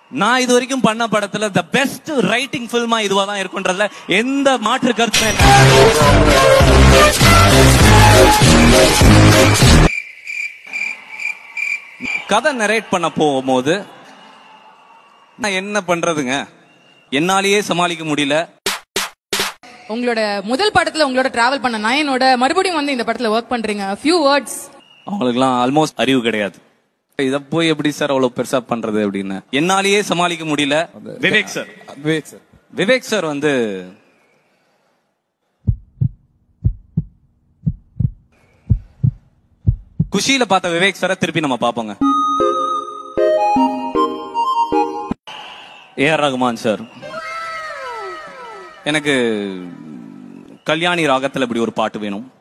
நான் இது வரைக்கும் பண்ண படத்துல த பெஸ்ட் ரைட்டிங் ஃபில்மா இதுவா தான் இருக்குன்றதுல எந்த மாற்று கருத்துமே இல்லை. கதை நரேட் பண்ண போகும்போது நான் என்ன பண்றதுங்க என்னாலேயே சமாளிக்க முடியல உங்களோட முதல் படத்துல உங்களோட டிராவல் பண்ண நயனோட மறுபடியும் வந்து இந்த படத்துல ஒர்க் பண்றீங்க ஃபியூ வேர்ட்ஸ் அவங்களுக்குலாம் ஆல்மோஸ்ட் அறிவு கிடையாது இத போய் எப்படி சார் அவ்வளவு பெருசா பண்றது அப்படின்னு என்னாலேயே சமாளிக்க முடியல Vivek sir Vivek sir Vivek sir வந்து குஷியில பார்த்த விவேக் சாரை திருப்பி நம்ம பார்ப்போங்க ஏஆர் ரகுமான் சார் எனக்கு கல்யாணி ராகத்துல இப்படி ஒரு பாட்டு வேணும்